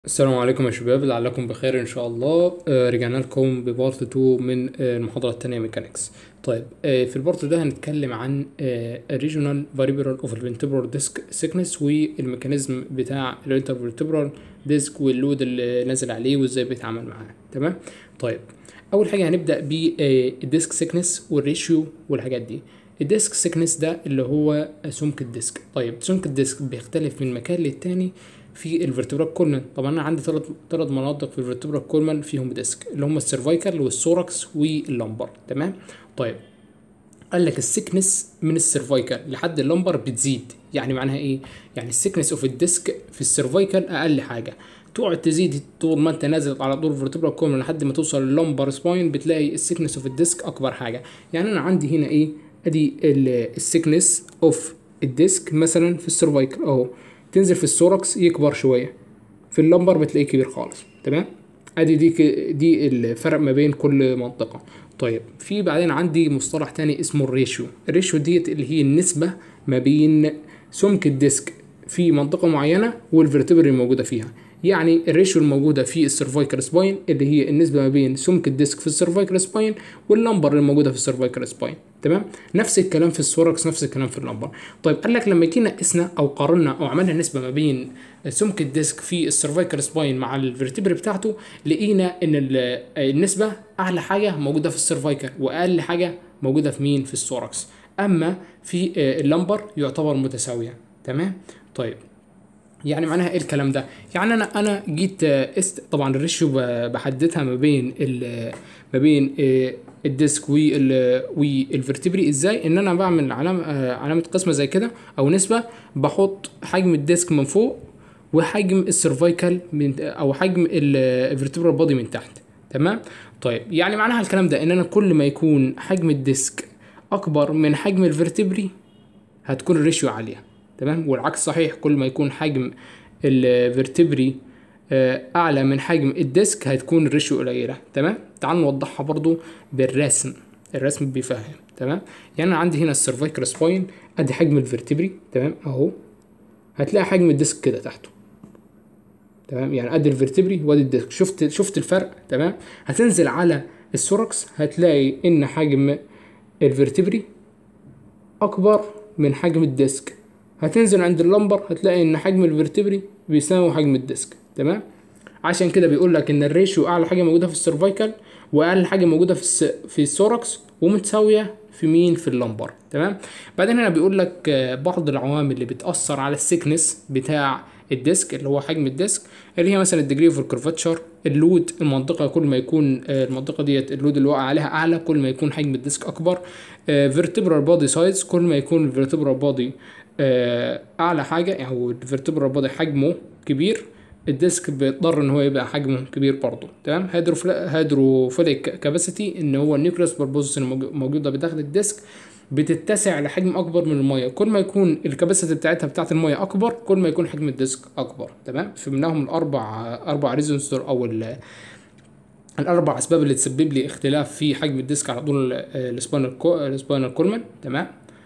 السلام عليكم يا شباب لعلكم بخير ان شاء الله آه، رجعنا لكم ببارت 2 من آه، المحاضره الثانيه ميكانكس طيب آه، في البارت ده هنتكلم عن الريجونال فاريبل اوف الفنتبرال ديسك سيكنس والميكانيزم بتاع الانترفيرتبرال ديسك واللود اللي نازل عليه وازاي بيتعامل معاه تمام طيب اول حاجه هنبدا بالديسك سيكنس والريشيو والحاجات دي الديسك سيكنس ده اللي هو سمك الديسك طيب سمك الديسك بيختلف من مكان للتاني في الفرتبرال كولمن طبعا انا عندي ثلاث ثلاث مناطق في الفرتبرال كولمن فيهم ديسك اللي هم السيرفايكال والثوركس واللمبر تمام طيب قال لك السكنس من السيرفايكال لحد اللمبر بتزيد يعني معناها ايه يعني السكنس اوف الديسك في السيرفايكال اقل حاجه تقعد تزيد طول ما انت نازل على طول الفرتبرال كولمن لحد ما توصل لللمبر سباين بتلاقي السكنس اوف الديسك اكبر حاجه يعني انا عندي هنا ايه ادي السكنس اوف الديسك مثلا في السيرفايكال اهو تنزل في الثوركس يكبر شويه في اللمبر بتلاقيه كبير خالص تمام ادي دي ك- دي الفرق ما بين كل منطقه طيب في بعدين عندي مصطلح تاني اسمه الريشيو الريشيو ديت اللي هي النسبه ما بين سمك الديسك في منطقه معينه والفرتبرا الموجوده فيها يعني الريشيو الموجوده في السيرفايكال سباين اللي هي النسبه ما بين سمك الديسك في السيرفايكال سباين واللمبر الموجوده في السيرفايكال سباين تمام نفس الكلام في الثوركس نفس الكلام في اللمبر طيب قال لك لما جينا قسنا او قارنا او عملنا نسبه ما بين سمك الديسك في السيرفايكال سباين مع الفرتبر بتاعته لقينا ان ال- النسبه اعلى حاجه موجوده في السيرفايكال واقل حاجه موجوده في مين في الثوركس اما في آه، اللمبر يعتبر متساويه تمام طيب يعني معناها ايه الكلام ده يعني انا انا جيت آه، است طبعا الريشيو ب- بحددها ما بين ال ما بين آه، الديسك وال والفرتبري ازاي ان انا بعمل علامه آه، علامه قسمه زي كده او نسبه بحط حجم الديسك من فوق وحجم السيرفايكال من او حجم الفرتبرال بودي من تحت تمام طيب يعني معناها الكلام ده ان انا كل ما يكون حجم الديسك اكبر من حجم الفرتبري هتكون الريشيو عاليه تمام والعكس صحيح كل ما يكون حجم الفرتبري آه، اعلى من حجم الديسك هتكون الريشيو قليله تمام تعال نوضحها برضو بالرسم الرسم بيفهم تمام يعني انا عندي هنا السيرفايكال سباين ادي حجم الفرتبري تمام اهو هتلاقي حجم الديسك كده تحته تمام يعني ادي الفرتبري وادي الديسك شفت شفت الفرق تمام هتنزل على الثوركس هتلاقي ان حجم الفرتبري اكبر من حجم الديسك هتنزل عند اللمبر هتلاقي ان حجم الفرتبري بيساوي حجم الديسك تمام عشان كده بيقول لك ان الريشيو اعلى حاجه موجوده في السيرفايكال واقل حاجه موجوده في الس... في الثوركس ومتساويه في مين في اللمبر تمام بعدين هنا بيقول لك آه، بعض العوامل اللي بتاثر على السكنس بتاع الديسك اللي هو حجم الديسك اللي هي مثلا الديجري اوف الكرفاتشر اللود المنطقه كل ما يكون آه، المنطقه ديت اللود اللي واقع عليها اعلى كل ما يكون حجم الديسك اكبر فيرتبرال بودي سايز كل ما يكون الفيرتبرال بودي اعلى حاجه او الفيرتبرال بودي حجمه كبير الديسك بيضطر ان هو يبقى حجمه كبير برضه تمام هيدروفيليك كاباسيتي ان هو النيوكليوس بروبوزس الموجوده بداخل الديسك بتتسع لحجم اكبر من الميه كل ما يكون الكباسيتي بتاعتها بتاعت الميه اكبر كل ما يكون حجم الديسك اكبر تمام فمنهم الاربع اربع ريزونز او ال- الاربع اسباب اللي تسبب لي اختلاف في حجم الديسك على طول السباينال السباينال كولمن تمام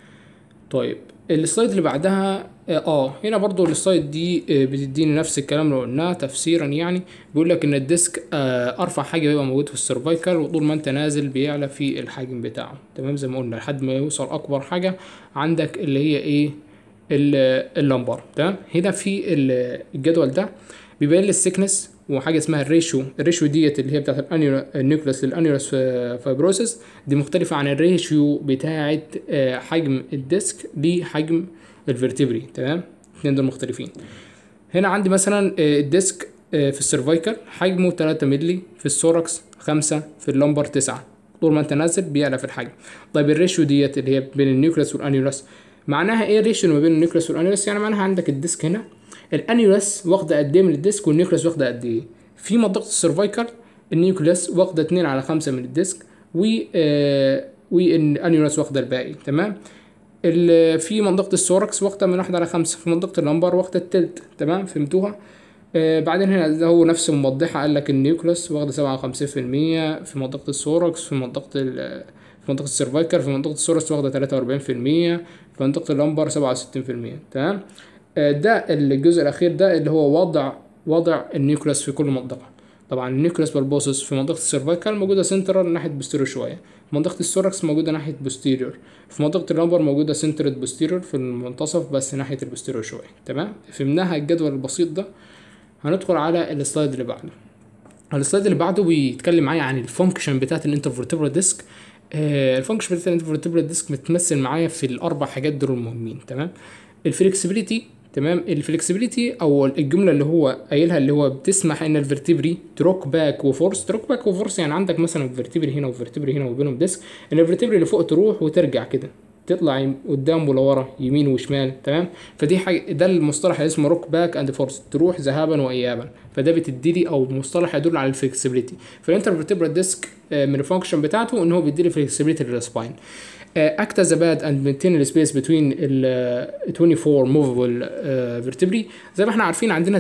طيب السلايد اللي بعدها اه هنا برضو السلايد دي آه، بتديني نفس الكلام اللي قلناه تفسيرا يعني بيقول لك ان الديسك آه، ارفع حاجه بيبقى موجود في السيرفايكال وطول ما انت نازل بيعلى في الحجم بتاعه تمام زي ما قلنا لحد ما يوصل اكبر حاجه عندك اللي هي ايه ال- اللمبر تمام هنا في ال- الجدول ده بيبين لي السكنس وحاجه اسمها الريشيو الريشيو ديت اللي هي بتاعت الانيولا النيوكليوس للانيولس فايبروسيس دي مختلفه عن الريشيو بتاعت آه، حجم الديسك لحجم الفرتبري تمام الاثنين دول مختلفين هنا عندي مثلا آه، الديسك آه، في السيرفايكال حجمه 3 مللي في الثوركس 5 في اللمبر 9 طول ما انت نازل بيعلى في الحجم طيب الريشيو ديت اللي هي بين النيوكليوس والانيولس معناها ايه الريشيو ما بين النيوكليوس والانيولس يعني معناها عندك الديسك هنا الانيولس واخده قد ايه من الديسك والنيوكليوس واخده قد ايه في منطقه السيرفايكال النيوكليوس واخده 2 على 5 من الديسك و آه والانيولس واخده الباقي تمام ال- في منطقة الثوركس واخدة من واحد على خمسة في منطقة اللمبر واخدة التلت تمام فهمتوها آه بعدين هنا ده هو نفسه موضحها قال لك النيوكليوس واخدة سبعة وخمسين في المية في منطقة الثوركس في منطقة ال في منطقة السيرفايكال في منطقة الثوركس واخدة تلاتة وأربعين في المية في منطقة اللمبر سبعة وستين في المية تمام آه ده الجزء الأخير ده اللي هو وضع وضع النيوكليس في كل منطقه طبعا النيوكليس بالبوسس في منطقه السيرفايكال موجوده سنترال ناحيه بوستيريور شويه في منطقه السوركس موجوده ناحيه بوستيريور في منطقه اللامبر موجوده سنترد بوستيريور في المنتصف بس ناحيه البوستيريور شويه تمام فهمناها الجدول البسيط ده هندخل على السلايد اللي بعده السلايد اللي بعده بيتكلم معايا عن الفانكشن بتاعت الانترفورتبرال ديسك آه الفانكشن بتاعت الانترفورتبرال ديسك متمثل معايا في الاربع حاجات دول المهمين تمام الفلكسبيليتي تمام الفلكسبيليتي او الجمله اللي هو قايلها اللي هو بتسمح ان الفرتبري تروك باك وفورس تروك باك وفورس يعني عندك مثلا فيرتبري هنا وفيرتبري هنا وبينهم ديسك ان الفرتبري اللي فوق تروح وترجع كده تطلع قدام ولورا يمين وشمال تمام فدي حاجه ده المصطلح اللي اسمه روك باك اند فورس تروح ذهابا وايابا فده بتدي لي او مصطلح يدل على الفلكسبيليتي فالانترفيرتبرال ديسك من الفانكشن بتاعته ان هو بيدي لي فلكسبيليتي للسباين act as a bed and maintain the space between ال 24 movable uh, vertebrae زي ما احنا عارفين عندنا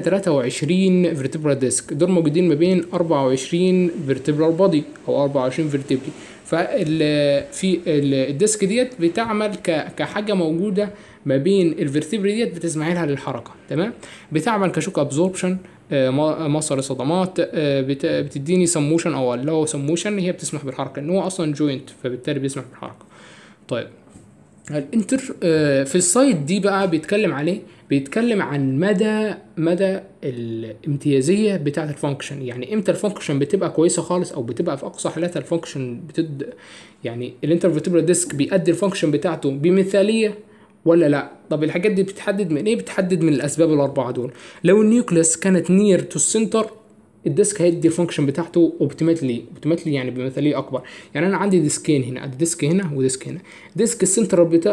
23 vertebral disc دول موجودين ما بين 24 vertebral body او 24 vertebrae فال في الديسك ديت بتعمل كحاجه موجوده ما بين الفرتبري ديت بتسمح لها للحركه تمام بتعمل كشوك ابزوربشن مصر صدمات بتديني سموشن او لو سموشن هي بتسمح بالحركه ان هو اصلا جوينت فبالتالي بيسمح بالحركه طيب الانتر في السايد دي بقى بيتكلم عليه بيتكلم عن مدى مدى الامتيازيه بتاعه الفانكشن يعني امتى الفانكشن بتبقى كويسه خالص او بتبقى في اقصى حالاتها الفانكشن بتد يعني الانترفيرتبرال ديسك بيأدي الفانكشن بتاعته بمثاليه ولا لا طب الحاجات دي بتتحدد من ايه بتحدد من الاسباب الاربعه دول لو النيوكليس كانت نير تو السنتر الديسك هيدي الفانكشن بتاعته اوبتيماتلي اوبتيماتلي يعني بمثاليه اكبر يعني انا عندي ديسكين هنا ديسك هنا وديسك هنا ديسك السنتر بتاع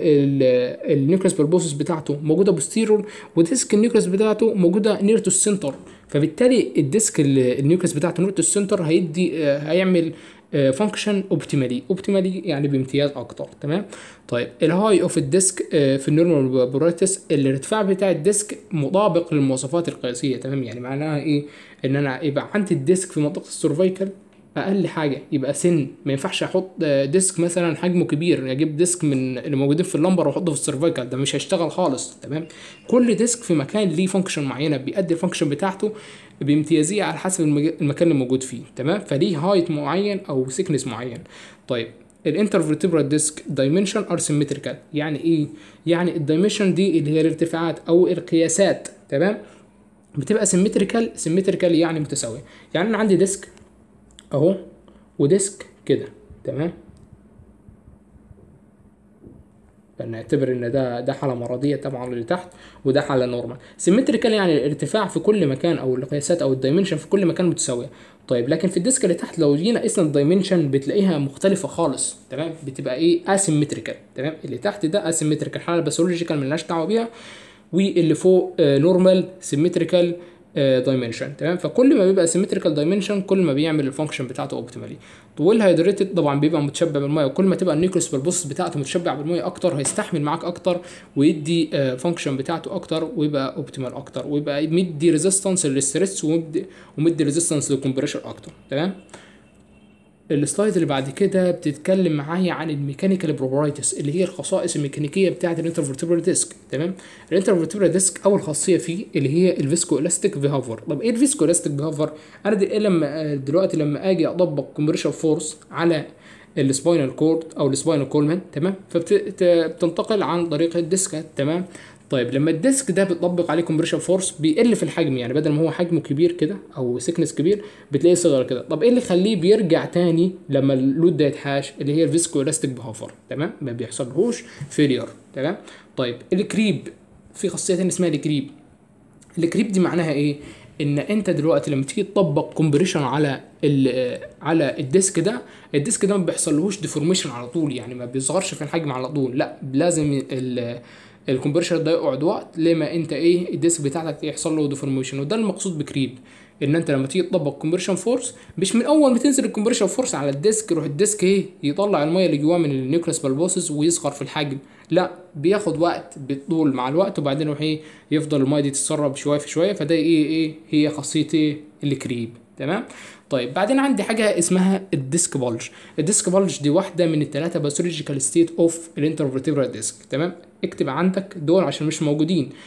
النيوكليس بالبوسس بتاعته موجوده بوستيرور وديسك النيوكليس بتاعته موجوده نير تو السنتر فبالتالي الديسك النيوكليس بتاعته نير تو السنتر هيدي هيعمل فانكشن اوبتيمالي اوبتيمالي يعني بامتياز اكتر تمام طيب الهاي اوف الديسك في النورمال بروتس الارتفاع بتاع الديسك مطابق للمواصفات القياسيه تمام يعني معناها ايه ان انا يبقى عندي الديسك في منطقه السيرفيكال اقل حاجه يبقى سن ما ينفعش احط ديسك مثلا حجمه كبير اجيب ديسك من اللي موجودين في اللمبر واحطه في السيرفيكال ده مش هيشتغل خالص تمام كل ديسك في مكان ليه فانكشن معينه بيأدي الفانكشن بتاعته بامتيازيه على حسب المكان اللي موجود فيه تمام فليه هايت معين او سيكنس معين طيب الانترفيرتبرال ديسك دايمنشن ار سيمتريكال يعني ايه يعني الدايمنشن دي اللي هي الارتفاعات او القياسات تمام بتبقى سيمتريكال سيمتريكال يعني متساويه يعني انا عندي ديسك اهو وديسك كده تمام فنعتبر ان ده ده حاله مرضيه طبعا اللي تحت وده حاله نورمال سيمتريكال يعني الارتفاع في كل مكان او القياسات او الدايمنشن في كل مكان متساويه طيب لكن في الديسك اللي تحت لو جينا قسنا الدايمنشن بتلاقيها مختلفه خالص تمام بتبقى ايه اسيمتريكال تمام اللي تحت ده اسيمتريكال حاله باثولوجيكال ملناش دعوه بيها واللي فوق نورمال سيمتريكال دايمنشن تمام فكل ما بيبقى سيمتريكال دايمنشن كل ما بيعمل الفانكشن بتاعته اوبتيمالي طول هيدريتد طبعا بيبقى متشبع بالميه وكل ما تبقى النيوكليس بالبوست بتاعته متشبع بالميه اكتر هيستحمل معاك اكتر ويدي فانكشن بتاعته اكتر ويبقى اوبتيمال اكتر ويبقى مدي ريزيستنس للستريس ومدي ومدي ريزيستنس للكمبريشن اكتر تمام السلايد اللي بعد كده بتتكلم معايا عن الميكانيكال بروبرايتس اللي هي الخصائص الميكانيكيه بتاعه الانترفيرتبرال ديسك تمام الانترفيرتبرال ديسك اول خاصيه فيه اللي هي الفيسكو الاستيك بيهافر طب ايه الفيسكو الاستيك بيهافر انا دي لما دلوقتي لما اجي اطبق كومبريشن فورس على السباينال كورد او السباينال كولمان تمام فبتنتقل عن طريق الديسك تمام طيب لما الديسك ده بيطبق عليه كومبريشن فورس بيقل في الحجم يعني بدل ما هو حجمه كبير كده او سيكنس كبير بتلاقيه صغير كده طب ايه اللي يخليه بيرجع تاني لما اللود ده يتحاش اللي هي الفيسكو الاستيك بهافر تمام ما بيحصلهوش فيلير تمام طيب الكريب في خاصيه تانية اسمها الكريب الكريب دي معناها ايه ان انت دلوقتي لما تيجي تطبق كومبريشن على على الديسك ده الديسك ده ما بيحصلهوش ديفورميشن على طول يعني ما بيصغرش في الحجم على طول لا لازم الكمبريشر ده يقعد وقت لما انت ايه الديسك بتاعتك يحصل له ديفورميشن وده المقصود بكريب ان انت لما تيجي تطبق كومبريشن فورس مش من اول ما تنزل الكومبريشن فورس على الديسك يروح الديسك ايه يطلع الميه اللي جواه من النيوكليس بالبوسس ويصغر في الحجم لا بياخد وقت بتطول مع الوقت وبعدين يروح ايه يفضل الميه دي تتسرب شويه في شويه فده ايه ايه هي خاصيه ايه الكريب تمام طيب بعدين عندي حاجه اسمها الديسك بولج الديسك بولج دي واحده من الثلاثه باثولوجيكال ستيت اوف الانترفيرتبرال ديسك تمام اكتب عندك دول عشان مش موجودين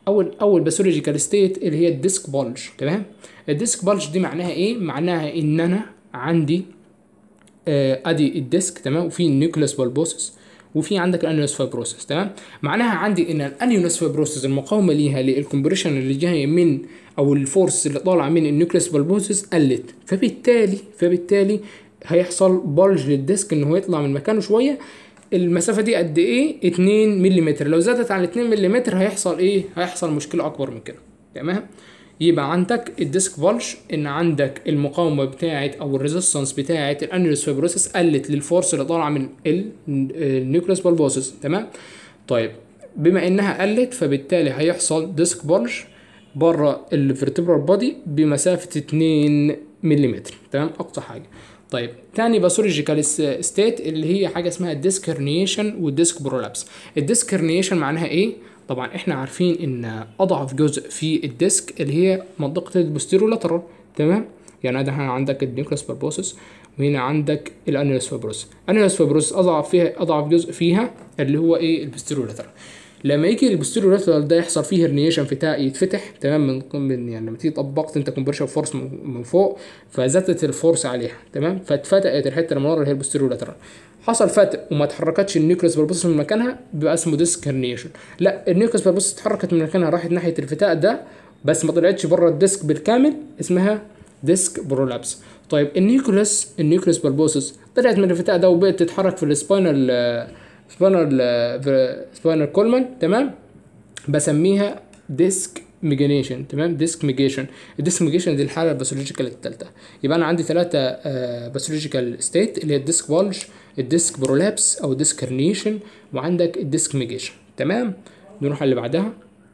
اول اول باثولوجيكال ستيت اللي هي الديسك بولج تمام الديسك بولج دي معناها ايه معناها ان انا عندي آه، ادي الديسك تمام وفي النيوكليوس بالبوسس وفي عندك الانيوس فايبروسس تمام معناها عندي ان الانيوس فايبروسس المقاومه ليها للكمبريشن اللي جاي من او الفورس اللي طالعه من النيوكليوس بالبوسس قلت فبالتالي فبالتالي هيحصل بلج للديسك ان هو يطلع من مكانه شويه المسافه دي قد ايه 2 ملم لو زادت عن 2 ملم هيحصل ايه هيحصل مشكله اكبر من كده تمام يبقى عندك الديسك فولج ان عندك المقاومه بتاعت او الريزستنس بتاعت الانيولوس فيبروسيس قلت للفورس اللي طالعه من النيوكليوس بالبوسس تمام طيب بما انها قلت فبالتالي هيحصل ديسك بولج بره الفرتبرال بودي بمسافه 2 ملم تمام اقصى حاجه طيب تاني باثولوجيكال ستيت اللي هي حاجه اسمها الديسك هرنيشن والديسك برولابس الديسك هرنيشن معناها ايه طبعا احنا عارفين ان اضعف جزء في الديسك اللي هي منطقه البوستيرولاترال تمام يعني ده هنا عندك النيوكليوس باربوسس وهنا عندك الانيلوس فابروس الانيلوس فابروس اضعف فيها اضعف جزء فيها اللي هو ايه البوستيرولاترال لما يجي البوستيرولاترال ده يحصل فيه هرنيشن فتاء يتفتح تمام من من يعني لما تيجي طبقت انت كومبريشن فورس من فوق فزادت الفورس عليها تمام فاتفتقت الحته اللي من ورا اللي هي البوستيرولاترال حصل فتق وما اتحركتش النيوكليوس بالبوسس من مكانها بيبقى اسمه ديسك هرنيشن لا النيوكليوس بالبوسس اتحركت من مكانها راحت ناحيه الفتاء ده بس ما طلعتش بره الديسك بالكامل اسمها ديسك برولابس طيب النيوكليوس النيوكليوس بالبوسس طلعت من الفتاء ده وبقت تتحرك في السباينال سباينال سباينال كولمان تمام بسميها ديسك ميجانيشن تمام ديسك ميجيشن الديسك ميجيشن دي الحاله الباثولوجيكال الثالثه يبقى انا عندي ثلاثه باثولوجيكال ستيت اللي هي الديسك بولج الديسك برولابس او ديسك هرنيشن وعندك الديسك ميجيشن تمام نروح على اللي بعدها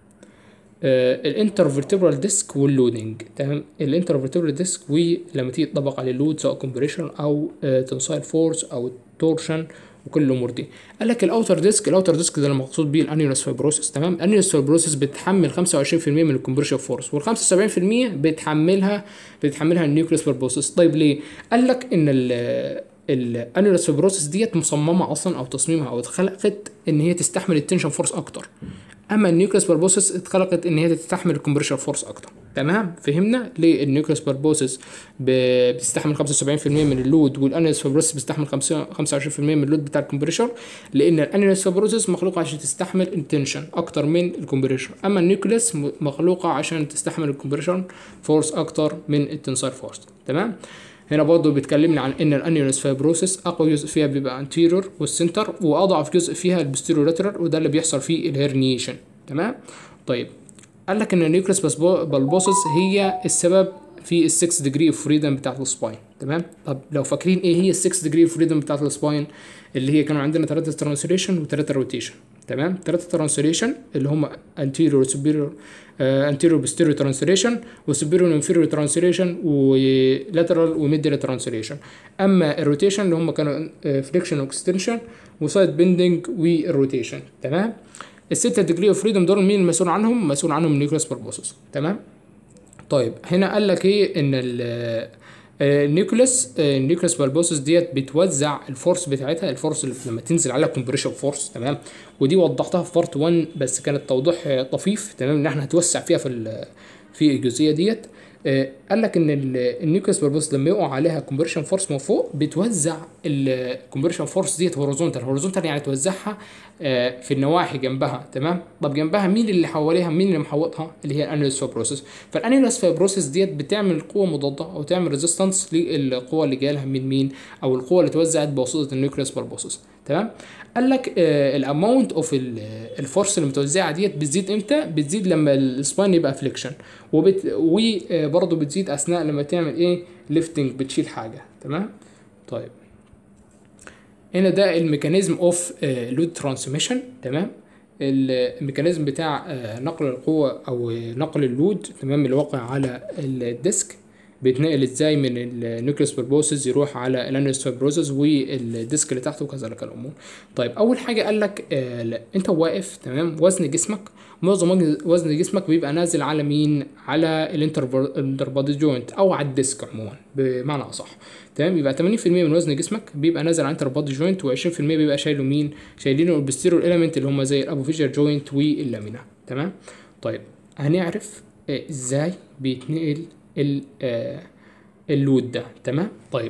الانترفيرتبرال ديسك واللودنج تمام الانترفيرتبرال ديسك ولما تيجي تطبق عليه لود سواء كومبريشن او تنسايل فورس او تورشن وكل الامور دي قال لك الاوتر ديسك الاوتر ديسك ده المقصود بيه الانيولس فايبروسيس تمام الانيولس فايبروسيس بتحمل 25% من الكمبريشن فورس وال 75% بتحملها بتحملها النيوكليس فايبروسيس طيب ليه قال لك ان الانيولس فايبروسيس ديت مصممه اصلا او تصميمها او اتخلقت ان هي تستحمل التنشن فورس اكتر اما النيوكليس باربوسس اتخلقت ان هي تستحمل الكمبريشن فورس اكتر تمام فهمنا ليه النيوكليس باربوسس بتستحمل 75% من اللود والانيلس فابروسس بيستحمل 25% من اللود بتاع الكمبريشر لان الانيلس فابروسس مخلوقه عشان تستحمل التنشن اكتر من الكمبريشر اما النيوكليس مخلوقه عشان تستحمل الكمبريشن فورس اكتر من التنسايل فورس تمام هنا برضه بيتكلمنا عن ان الانيولس فايبروسيس اقوى جزء فيها بيبقى انتيريور والسنتر واضعف جزء فيها البستيرولاترال وده اللي بيحصل فيه الهرنيشن تمام طيب قال لك ان النيوكليس بالبوسس هي السبب في ال 6 ديجري اوف فريدم بتاعت السباين تمام طب لو فاكرين ايه هي ال 6 ديجري اوف فريدم بتاعت السباين اللي هي كانوا عندنا ثلاثه ترانسليشن وثلاثه روتيشن تمام ثلاثه ترانسليشن اللي هم anterior superior anterior posterior translation وسوبيريور inferior translation ولاترال وميديال translation اما الروتيشن اللي هم كانوا فليكشن واكستنشن وسايد بيندنج والروتيشن تمام الستة ديجري اوف فريدم دول مين المسؤول عنهم؟ مسؤول عنهم النيوكليس باربوسس تمام؟ طيب هنا قال لك ايه ان النيوكليس النيوكليس بالبوسس ديت بتوزع الفورس بتاعتها الفورس اللي لما تنزل على كومبريشن فورس تمام ودي وضحتها في بارت 1 بس كانت توضيح طفيف تمام ان احنا هتوسع فيها في في الجزئيه ديت قال لك ان النيوكليس بالبوس لما يقع عليها كومبريشن فورس من فوق بتوزع الكومبريشن فورس ديت هوريزونتال هوريزونتال يعني توزعها في النواحي جنبها تمام طب جنبها مين اللي حواليها مين اللي محوطها اللي هي الانيلوس فايبروسيس فالانيلوس فايبروسيس ديت بتعمل قوه مضاده او تعمل ريزيستنس للقوه اللي جايه لها من مين او القوه اللي توزعت بواسطه النيوكليس بالبوسس تمام قال لك الاماونت اوف الفورس اللي متوزعه ديت بتزيد امتى بتزيد لما السباين يبقى فليكشن وبت وبرضه بتزيد اثناء لما تعمل ايه ليفتنج بتشيل حاجه تمام طيب هنا ده الميكانيزم اوف لود ترانسميشن تمام الميكانيزم بتاع نقل القوة أو نقل اللود تمام اللي واقع على الديسك بيتنقل ازاي من النيوكليس بروسيس يروح على الانيوس فايبروسيس والديسك اللي تحته وكذلك الامور طيب اول حاجه قال لك آه انت واقف تمام وزن جسمك معظم وزن جسمك بيبقى نازل على مين على الانتربادي جوينت او على الديسك عموما بمعنى اصح تمام يبقى 80% من وزن جسمك بيبقى نازل على الانتربادي جوينت و20% بيبقى شايله مين شايلينه البستيرو اليمنت اللي هم زي الابوفيجر جوينت واللامينا تمام طيب هنعرف آه، ازاي بيتنقل ال- آه، اللود ده تمام طيب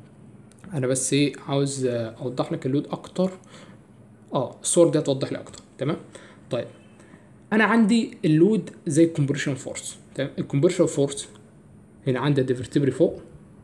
انا بس ايه عاوز آه، اوضح لك اللود اكتر اه الصور دي هتوضح لي اكتر تمام طيب انا عندي اللود زي الكمبريشن فورس تمام الكمبريشن فورس هنا عندي دي فيرتبري فوق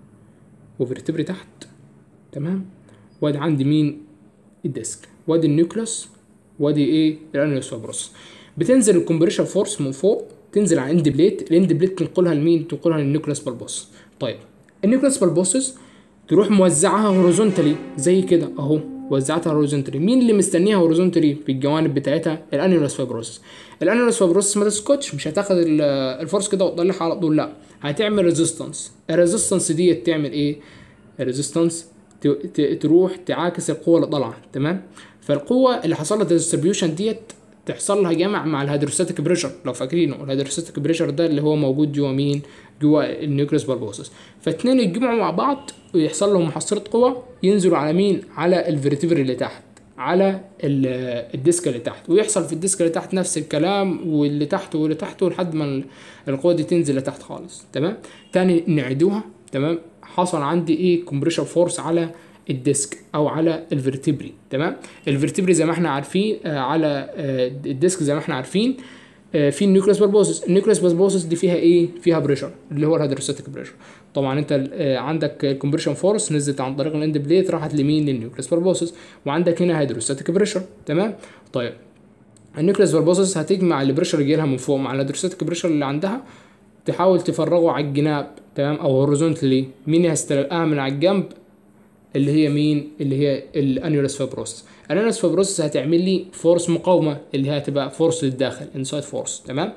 وفيرتبري تحت تمام وادي عندي مين الديسك وادي النيوكليوس وادي ايه الانيوس فابروس بتنزل الكمبريشن فورس من فوق تنزل على الاند بليت الاند بليت تنقلها لمين تنقلها للنيوكليوس بالبوس طيب النيوكليوس بالبوسس تروح موزعها هوريزونتالي زي كده اهو وزعتها هوريزونتالي مين اللي مستنيها هوريزونتالي في الجوانب بتاعتها الانيولس فايبروسس الانيولس فايبروسس ما تسكتش مش هتاخد ال- الفورس كده وتطلعها على طول لا هتعمل ريزيستنس الريزيستنس دي تعمل ايه الريزيستنس تروح تعاكس القوه اللي طالعه تمام فالقوه اللي حصل لها ديستريبيوشن ديت تحصل لها جمع مع الهيدروستاتيك بريشر لو فاكرينه الهيدروستاتيك بريشر ده اللي هو موجود جوا مين جوا النيوكليوس بالبوسس فاتنين يتجمعوا مع بعض ويحصل لهم محصله قوه ينزلوا على مين على الفيرتيبري اللي تحت على ال- الديسك اللي تحت ويحصل في الديسك اللي تحت نفس الكلام واللي تحت واللي تحته لحد ما ال- القوه دي تنزل لتحت خالص تمام تاني نعيدوها تمام حصل عندي ايه كومبريشن فورس على الديسك او على الفرتبري تمام الفرتبري زي ما احنا عارفين آه على آه الديسك زي ما احنا عارفين آه في النيوكليوس بالبوسس النيوكليوس بالبوسس دي فيها ايه فيها بريشر اللي هو الهيدروستاتيك بريشر طبعا انت آه عندك الكمبريشن فورس نزلت عن طريق الاند بليت راحت لمين للنيوكليوس بالبوسس وعندك هنا هيدروستاتيك بريشر تمام طيب النيوكليوس بالبوسس هتجمع البريشر اللي جايلها من فوق مع الهيدروستاتيك بريشر اللي عندها تحاول تفرغه على الجناب تمام او هوريزونتالي مين هيستلقاها من على الجنب اللي هي مين اللي هي الانيولس فابروسس الانيولس فابروسس هتعمل لي فورس مقاومه اللي هي هتبقى فورس للداخل انسايد فورس تمام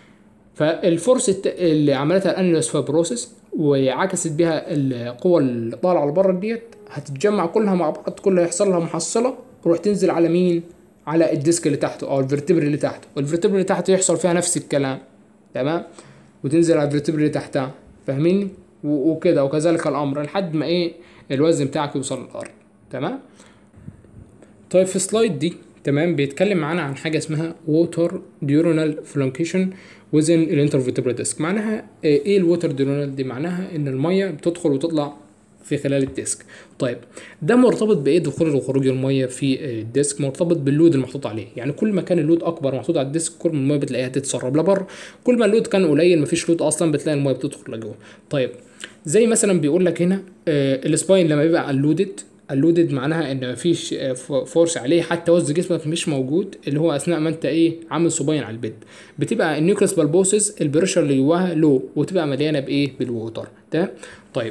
فالفورس الت- اللي عملتها الانيولس فابروسس وعكست بها القوة اللي طالعة لبره ديت هتتجمع كلها مع بعض كلها يحصل لها محصلة تروح تنزل على مين؟ على الديسك اللي تحته او الفرتبري اللي تحته والفرتبري اللي تحته يحصل فيها نفس الكلام تمام وتنزل على الفرتبري اللي تحتها فاهميني و- وكده وكذلك الامر لحد ما ايه الوزن بتاعك يوصل للارض تمام طيب في السلايد دي تمام بيتكلم معانا عن حاجه اسمها ووتر ديورونال فلانكيشن وزن الانترفيتبرال ديسك معناها آه، ايه الووتر ديورونال دي معناها ان الميه بتدخل وتطلع في خلال الديسك طيب ده مرتبط بايه دخول وخروج الميه في آه، الديسك مرتبط باللود المحطوط عليه يعني كل ما كان اللود اكبر محطوط على الديسك كل ما الميه بتلاقيها تتسرب لبره كل ما اللود كان قليل مفيش لود اصلا بتلاقي الميه بتدخل لجوه طيب زي مثلا بيقول لك هنا آه، السباين لما بيبقى اللودد اللودد معناها ان مفيش آه، ف- فورس عليه حتى وزن جسمك مش موجود اللي هو اثناء ما انت ايه عامل صباين على البيد بتبقى النيوكليس بالبوسس البريشر اللي جواها لو وتبقى مليانه بايه بالووتر تمام طيب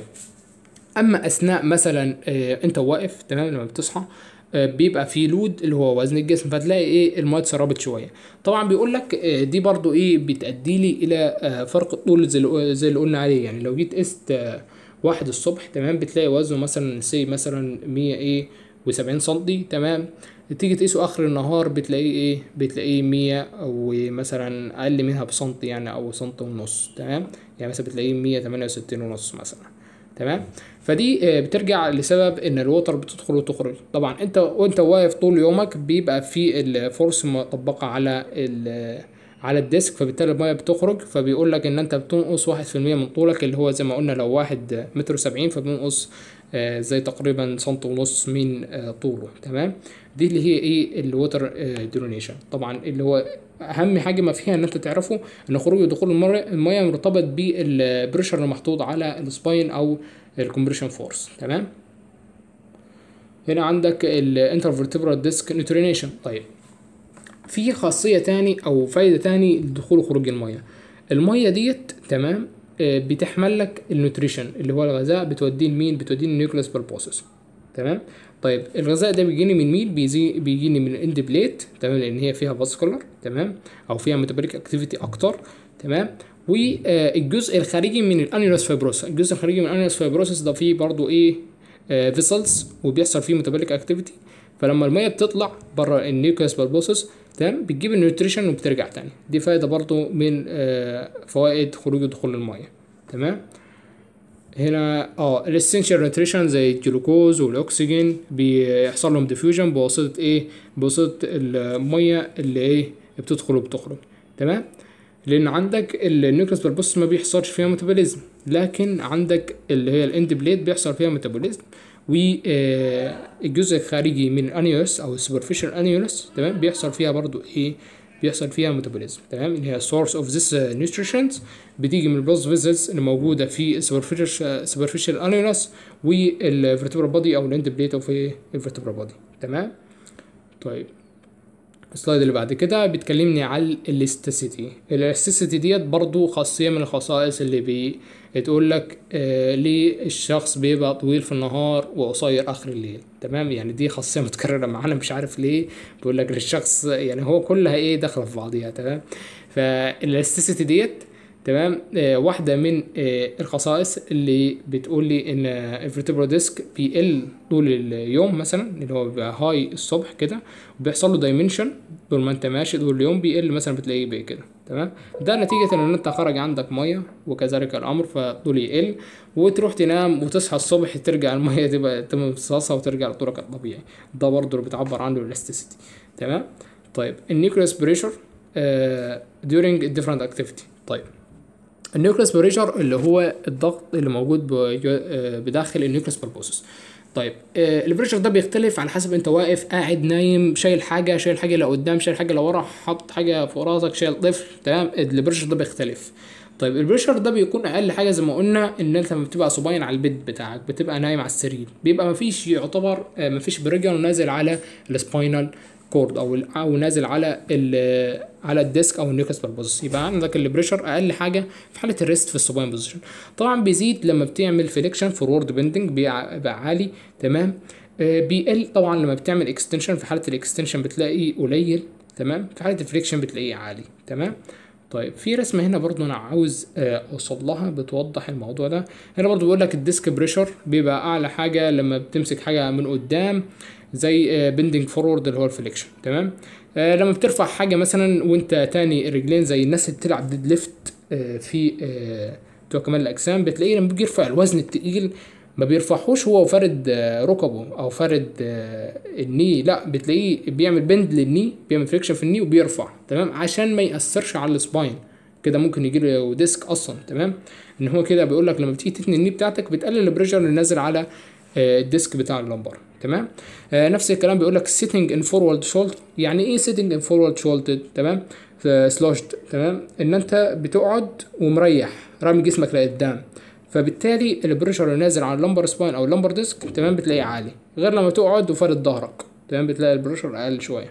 اما اثناء مثلا آه، انت واقف تمام لما بتصحى آه، بيبقى في لود اللي هو وزن الجسم فتلاقي ايه الميه اتسربت شويه طبعا بيقول لك آه، دي برضو ايه بتادي لي الى آه، فرق الطول زي اللي- زي اللي قلنا عليه يعني لو جيت قست آه، واحد الصبح تمام بتلاقي وزنه مثلا سي مثلا 100 ايه و70 سنتي تمام تيجي تقيسه اخر النهار بتلاقيه ايه بتلاقيه 100 او مثلا اقل منها بسنتي يعني او سنتي ونص تمام يعني مثلا بتلاقيه 168 ونص مثلا تمام فدي آه، بترجع لسبب ان الوتر بتدخل وتخرج طبعا انت وانت واقف طول يومك بيبقى في الفورس مطبقه على ال على الديسك فبالتالي الميه بتخرج فبيقول لك ان انت بتنقص واحد في المية من طولك اللي هو زي ما قلنا لو واحد متر سبعين فبننقص آه، زي تقريبا سنت ونص من آه، طوله تمام دي اللي هي ايه الوتر ديرونيشن طبعا اللي هو اهم حاجه ما فيها ان انت تعرفه ان خروج ودخول المر- الميه مرتبط بالبريشر اللي محطوط على السباين او الكمبريشن فورس تمام هنا عندك الانترفيرتبرال ديسك نيوترينيشن طيب في خاصية تاني أو فايدة تاني لدخول وخروج المية المية ديت تمام آه، بتحمل لك النيوتريشن اللي هو الغذاء بتوديه لمين بتوديه للنيوكليوس بالبوسس تمام طيب الغذاء ده بيجيني من مين بيجي بيجيني من الاند بليت تمام لان هي فيها فاسكولار تمام او فيها ميتابوليك اكتيفيتي اكتر تمام والجزء الخارجي من الانيولوس فايبروسس الجزء الخارجي من الانيولوس فايبروسس ده فيه برضو ايه فيسلز وبيحصل فيه ميتابوليك اكتيفيتي فلما الميه بتطلع بره النيوكليوس بالبوسس تمام بتجيب النيوتريشن وبترجع تاني دي فايده برضو من آه، فوائد خروج ودخول الميه تمام هنا اه الاسينشال نيوتريشن زي الجلوكوز والاكسجين بيحصل لهم ديفيوجن بواسطه ايه بواسطه الميه اللي ايه بتدخل وبتخرج تمام لان عندك النيوكليس بالبوس ما بيحصلش فيها ميتابوليزم لكن عندك اللي هي الاند بليد بيحصل فيها ميتابوليزم والجزء الخارجي من الانيولس او السوبرفيشال انيولس تمام بيحصل فيها برضو ايه بيحصل فيها ميتابوليزم تمام اللي هي source of this nutrients بتيجي من البلس فيزلز اللي موجوده في السوبرفيشال سوبرفيشال انيولس والفرتبرال بودي او الاند بليت او في الفرتبرال بودي تمام طيب السلايد اللي بعد كده بتكلمني عن الاستاسيتي الاستاسيتي ديت برضو خاصية من الخصائص اللي بي تقول لك آه ليه الشخص بيبقى طويل في النهار وقصير اخر الليل تمام يعني دي خاصية متكررة معانا مش عارف ليه بيقول لك للشخص يعني هو كلها ايه داخلة في بعضيها تمام فالاستاسيتي ديت تمام آه واحدة من آه الخصائص اللي بتقول لي ان الفرتبرال ديسك بيقل طول اليوم مثلا اللي هو بيبقى هاي الصبح كده وبيحصل له دايمنشن طول ما انت ماشي طول اليوم بيقل مثلا بتلاقيه بيه كده تمام ده نتيجة ان انت خرج عندك مية وكذلك الامر فطول يقل وتروح تنام وتصحى الصبح ترجع المية تبقى تمتصاصها وترجع لطولك الطبيعي ده برضه اللي بتعبر عنه الاستيسيتي تمام طيب النيوكليس بريشر during different activity طيب النيوكليس بريشر اللي هو الضغط اللي موجود بداخل النيوكليس بالبوسس طيب آه البريشر ده بيختلف على حسب انت واقف قاعد نايم شايل حاجه شايل حاجه لقدام شايل حاجه لورا حاطط حاجه فوق راسك شايل طفل تمام البريشر ده بيختلف طيب البريشر ده بيكون اقل حاجه زي ما قلنا ان انت لما بتبقى صباين على البيت بتاعك بتبقى نايم على السرير بيبقى مفيش يعتبر آه مفيش بريجر نازل على السباينال كورد او او نازل على ال على الديسك او النيوكليس بالبوزيس يبقى عندك البريشر اقل حاجه في حاله الريست في السوباين بوزيشن طبعا بيزيد لما بتعمل فليكشن فورورد بندنج بيبقى عالي تمام آه بيقل طبعا لما بتعمل اكستنشن في حاله الاكستنشن بتلاقيه قليل تمام في حاله الفليكشن بتلاقيه عالي تمام طيب في رسمه هنا برضو انا عاوز اوصل لها بتوضح الموضوع ده هنا برضو بيقول لك الديسك بريشر بيبقى اعلى حاجه لما بتمسك حاجه من قدام زي بندنج فورورد اللي هو الفليكشن تمام آه لما بترفع حاجه مثلا وانت تاني الرجلين زي الناس اللي بتلعب ديد ليفت آه في آه بتوع كمال الاجسام بتلاقيه لما بيجي يرفع الوزن التقيل ما بيرفعهوش هو فارد ركبه او فارد الني لا بتلاقيه بيعمل بند للني بيعمل فريكشن في الني وبيرفع تمام عشان ما ياثرش على السباين كده ممكن يجي له ديسك اصلا تمام ان هو كده بيقول لك لما بتيجي تتني الني بتاعتك بتقلل البريشر اللي نازل على الديسك بتاع اللمبر تمام آه نفس الكلام بيقول لك sitting in forward shoulder يعني ايه sitting in forward shoulder تمام سلوشد تمام ان انت بتقعد ومريح رامي جسمك لقدام فبالتالي البريشر اللي نازل على اللمبر سباين او اللمبر ديسك تمام بتلاقيه عالي غير لما تقعد وفارد ظهرك تمام بتلاقي البريشر اقل شويه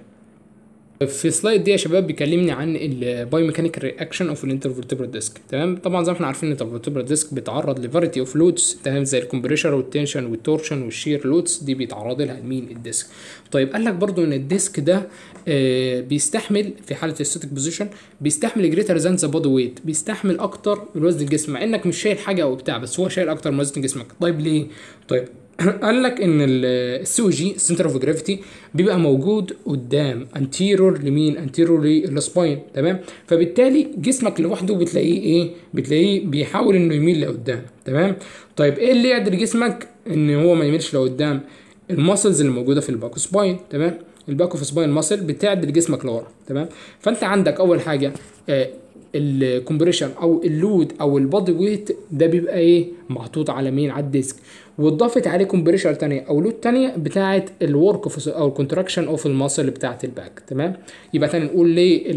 في السلايد دي يا شباب بيكلمني عن البايوميكانيكال رياكشن اوف الانترفيرتبرال ديسك تمام طبعا زي ما احنا عارفين الانترفيرتبرال ديسك بيتعرض لفاريتي اوف لودز تمام زي الكمبريشر والتنشن والتورشن والشير لودز دي بيتعرض لها مين الديسك طيب قال لك برضو ان الديسك ده آه بيستحمل في حاله الستيك بوزيشن بيستحمل جريتر ذان ذا بودي ويت بيستحمل اكتر من وزن الجسم مع انك مش شايل حاجه او بتاع بس هو شايل اكتر من وزن جسمك طيب ليه طيب قال لك ان السي او جي سنتر اوف جرافيتي بيبقى موجود قدام انتيرور لمين انتيرور للسباين تمام فبالتالي جسمك لوحده بتلاقيه ايه بتلاقيه بيحاول انه يميل لقدام تمام طيب ايه اللي يقدر جسمك ان هو ما يميلش لقدام الماسلز اللي موجوده في الباك سباين تمام الباك اوف سباين ماسل بتعدل جسمك لورا تمام فانت عندك اول حاجه آه الكمبريشن او اللود او البادي ويت ده بيبقى ايه محطوط على مين على الديسك واتضافت عليه كومبريشر تانية او لود تانية بتاعه الورك او الكونتراكشن اوف الماسل بتاعه الباك تمام يبقى تاني نقول ليه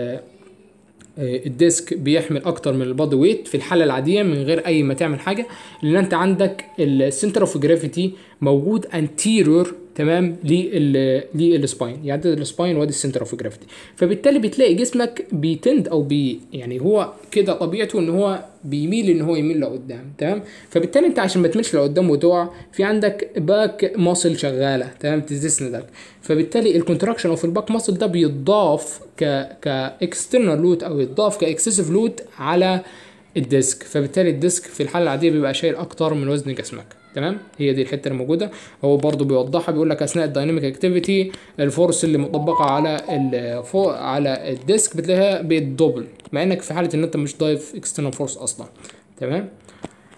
الديسك بيحمل اكتر من البادي ويت في الحاله العاديه من غير اي ما تعمل حاجه لان انت عندك السنتر اوف جرافيتي موجود انتيرور تمام للسباين يعني السباين وادي السنتر اوف جرافيتي فبالتالي بتلاقي جسمك بيتند او بي يعني هو كده طبيعته ان هو بيميل ان هو يميل لقدام تمام فبالتالي انت عشان ما تميلش لقدام وتقع في عندك باك ماسل شغاله تمام تسندك فبالتالي الكونتراكشن اوف الباك ماسل ده بيضاف ك كاكسترنال لود او يضاف كاكسسيف لود على الديسك فبالتالي الديسك في الحاله العاديه بيبقى شايل اكتر من وزن جسمك تمام هي دي الحته اللي موجوده هو برضو بيوضحها بيقول لك اثناء الدايناميك اكتيفيتي الفورس اللي مطبقه على فوق على الديسك بتلاقيها بيتدبل مع انك في حاله ان انت مش ضايف اكسترنال فورس اصلا تمام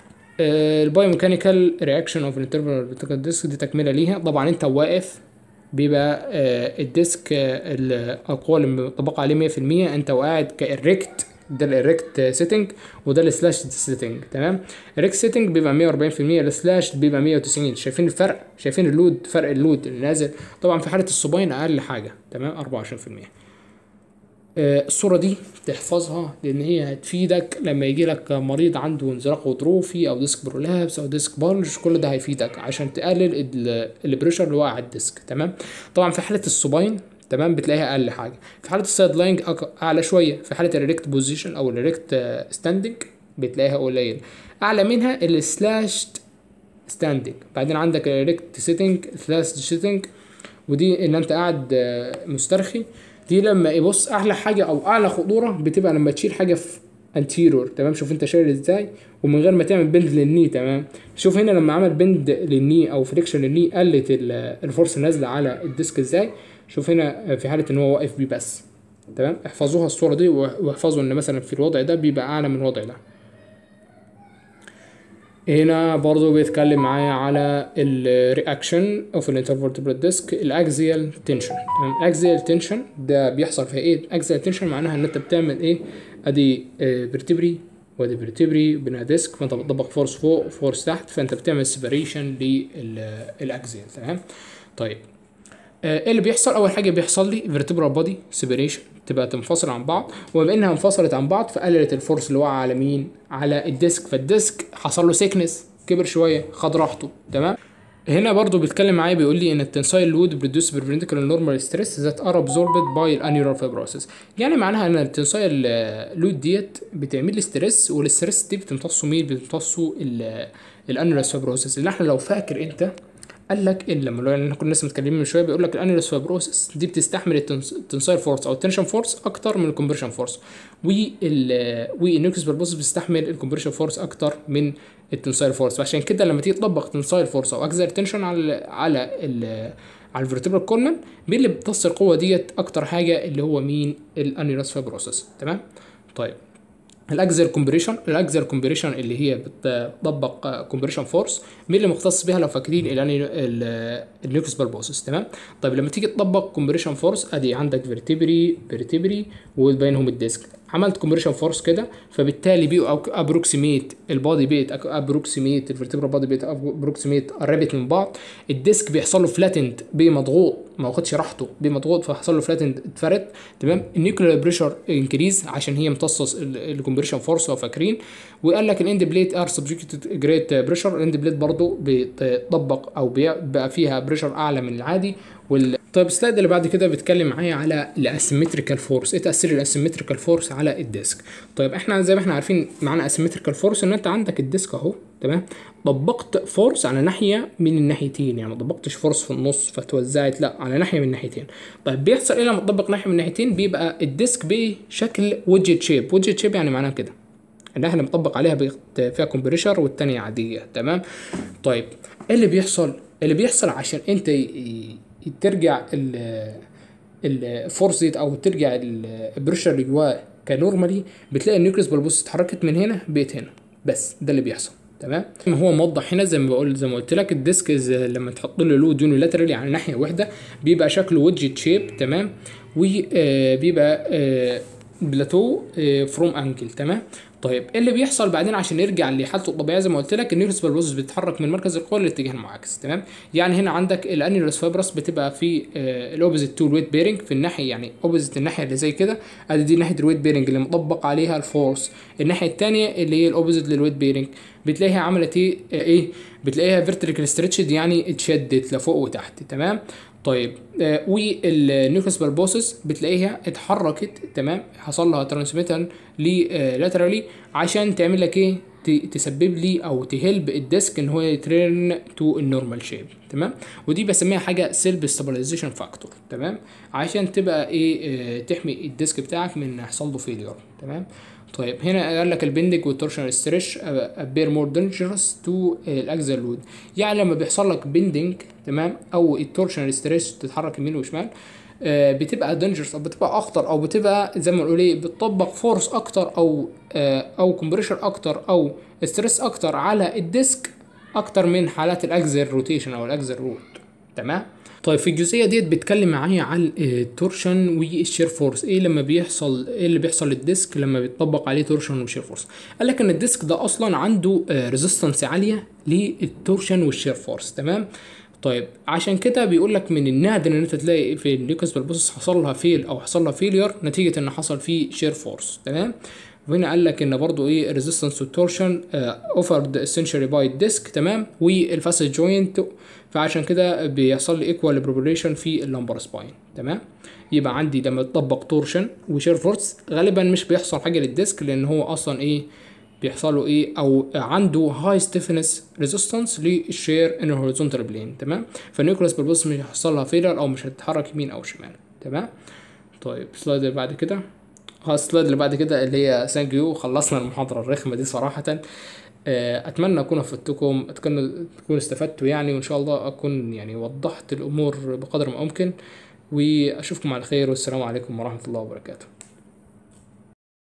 البايو ميكانيكال رياكشن اوف الانترفال ديسك دي تكمله ليها طبعا انت واقف بيبقى آه، الديسك آه، القوة اللي مطبقة عليه 100% انت وقاعد كإريكت ده الإريكت سيتنج وده السلاش سيتنج تمام الإريكت سيتنج بيبقى 140% السلاش بيبقى 190 شايفين الفرق شايفين اللود فرق اللود اللي نازل طبعا في حالة الصباين أقل حاجة تمام 24% آه، الصورة دي تحفظها لأن هي هتفيدك لما يجي لك مريض عنده انزلاق غضروفي أو ديسك برولابس أو ديسك بلج كل ده هيفيدك عشان تقلل ال- البريشر اللي واقع على الديسك تمام طبعا في حالة الصباين تمام بتلاقيها أقل حاجة في حالة السايد لاينج أك- أعلى شوية في حالة الريكت بوزيشن أو الريكت ستاندنج بتلاقيها قليل أعلى منها السلاشد ستاندنج بعدين عندك الريكت سيتنج سلاش سيتنج ودي ان انت قاعد آه، مسترخي دي لما يبص اعلى حاجه او اعلى خطوره بتبقى لما تشيل حاجه في انتيرور تمام شوف انت شايل ازاي ومن غير ما تعمل بند للني تمام شوف هنا لما عمل بند للني او فريكشن للني قلت ال- الفورس نازله على الديسك ازاي شوف هنا في حاله ان هو واقف بيه بس تمام احفظوها الصوره دي واحفظوا ان مثلا في الوضع ده بيبقى اعلى من الوضع ده هنا برضو بيتكلم معايا على الرياكشن اوف الانترفورتبرال ديسك الاكزيال تنشن تمام الاكزيال تنشن ده بيحصل في ايه الاكزيال تنشن معناها ان انت بتعمل ايه ادي فيرتبري وادي فيرتبري بينها ديسك فانت بتطبق فورس فوق وفورس تحت فانت بتعمل سيبريشن للاكزيال تمام طيب آه، ايه اللي بيحصل اول حاجه بيحصل لي فيرتبرال بودي سيبريشن تبقى تنفصل عن بعض وبما انها انفصلت عن بعض فقللت الفورس اللي واقعه على مين على الديسك فالديسك حصل له سيكنس كبر شويه خد راحته تمام هنا برضو بيتكلم معايا بيقول لي ان التنسايل لود بروديوس بيربنديكولار نورمال ستريس ذات ار ابزوربد باي الانيولار فايبروسيس يعني معناها ان التنسايل لود ديت بتعمل لي ستريس والستريس دي بتمتصه مين بتمتصه الانيولار فايبروسيس اللي احنا لو فاكر انت قال لك ان لما لو احنا كنا لسه متكلمين من شويه بيقول لك الانيلوس فايبروسيس دي بتستحمل التنسايل فورس او التنشن فورس اكتر من الكompression فورس وال والنيوكليس فايبروسيس بتستحمل الكompression فورس اكتر من التنسايل فورس فعشان كده لما تيجي تطبق تنسايل فورس او اكزر تنشن على على ال على الفيرتبرال كولمن مين اللي بيمتص القوه ديت اكتر حاجه اللي هو مين الانيلوس فايبروسيس تمام طيب الاكزر كومبريشن الاكزر كومبريشن اللي هي بتطبق كومبريشن فورس مين اللي مختص بيها لو فاكرين النيوكليس بالبوسس تمام طيب لما تيجي تطبق كومبريشن فورس ادي عندك فيرتبري فيرتبري وبينهم الديسك عملت كومبريشن فورس كده فبالتالي بيبقوا ابروكسيميت البادي بيت ابروكسيميت الفيرتبرال بادي بيت ابروكسيميت قربت من بعض الديسك بيحصل له فلاتند بمضغوط ما واخدش راحته بمضغوط فحصل له فلاتند اتفرد تمام النيوكلير بريشر انكريز عشان هي امتصص الكومبريشن فورس لو فاكرين وقال لك الاند بليت ار سبجكتد جريت بريشر الاند بليت برضه بيطبق او بقى فيها بريشر اعلى من العادي وال طيب السلايد اللي بعد كده بيتكلم معايا على الاسيمتريكال فورس ايه تاثير الاسيمتريكال فورس على الديسك طيب احنا زي ما احنا عارفين معنى اسيمتريكال فورس ان انت عندك الديسك اهو تمام طبقت فورس على ناحيه من الناحيتين يعني ما طبقتش فورس في النص فتوزعت لا على ناحيه من الناحيتين طيب بيحصل ايه لما تطبق ناحيه من الناحيتين بيبقى الديسك بشكل ويدجت شيب ويدجت شيب يعني معناها كده ان احنا بنطبق عليها فيها كومبريشر والتانية عادية تمام طيب ايه اللي بيحصل اللي بيحصل عشان انت ترجع الفورس ديت او ترجع البريشر اللي جواه كنورمالي بتلاقي النيوكليس بالبوس اتحركت من هنا بقت هنا بس ده اللي بيحصل تمام هو موضح هنا زي ما بقول زي ما قلت لك الديسك لما تحط له لود يونيلاترالي على ناحيه واحده بيبقى شكله ويدجت شيب تمام وبيبقى بلاتو فروم انجل تمام طيب ايه اللي بيحصل بعدين عشان يرجع لحالته الطبيعيه زي ما قلت لك النيوكليس بالبوزس بيتحرك من مركز القوه للاتجاه المعاكس تمام يعني هنا عندك الانيولوس فايبرس بتبقى في الاوبوزيت تو الويت بيرنج في الناحيه يعني اوبوزيت الناحيه اللي زي كده ادي دي ناحيه الويت بيرنج اللي مطبق عليها الفورس الناحيه الثانيه اللي هي الاوبوزيت للويت بيرنج بتلاقيها عملت ايه ايه بتلاقيها فيرتيكال ستريتشد يعني اتشدت لفوق وتحت تمام طيب آه والنيوكليس بالبوسس بتلاقيها اتحركت تمام حصل لها ترانسميتر لاترالي عشان تعمل لك ايه تسبب لي او تهلب الديسك ان هو يترن تو النورمال شيب تمام ودي بسميها حاجه سيلف ستابلايزيشن فاكتور تمام عشان تبقى ايه اه تحمي الديسك بتاعك من يحصل له فيلير تمام طيب هنا قال لك البندنج والتورشن ستريش ابير مور دينجرس تو الاكزل لود يعني لما بيحصل لك بندنج تمام او التورشن ستريش تتحرك يمين وشمال آه بتبقى دينجرس او بتبقى اخطر او بتبقى زي ما نقول ايه بتطبق فورس اكتر او آه او كومبريشر اكتر او ستريس اكتر على الديسك اكتر من حالات الاكزل روتيشن او الاكزل روت تمام طيب في الجزئيه ديت بيتكلم معايا عن التورشن والشير فورس ايه لما بيحصل ايه اللي بيحصل للديسك لما بيتطبق عليه تورشن وشير فورس قال لك ان الديسك ده اصلا عنده ريزيستنس عاليه للتورشن والشير فورس تمام طيب عشان كده بيقول لك من النادر ان انت تلاقي في النيوكاس بالبوسس حصل لها فيل او حصل لها فيلير نتيجه ان حصل فيه شير فورس تمام وهنا قال لك ان برضو ايه ريزيستنس تو تورشن اوفرد اسينشالي باي الديسك تمام والفاسد جوينت فعشان كده بيحصل لي ايكوال بروبوليشن في اللمبر سباين تمام يبقى عندي لما يطبق تورشن وشير فورس غالبا مش بيحصل حاجه للديسك لان هو اصلا ايه بيحصل له ايه او عنده هاي ستيفنس ريزيستنس للشير ان هوريزونتال بلين تمام فالنيوكليس بالبص مش هيحصل لها فيلر او مش هتتحرك يمين او شمال تمام طيب السلايد اللي بعد كده ها السلايد اللي بعد كده اللي هي ثانك يو خلصنا المحاضره الرخمه دي صراحه اتمنى اكون افدتكم اتمنى تكونوا استفدتوا يعني وان شاء الله اكون يعني وضحت الامور بقدر ما امكن واشوفكم على خير والسلام عليكم ورحمه الله وبركاته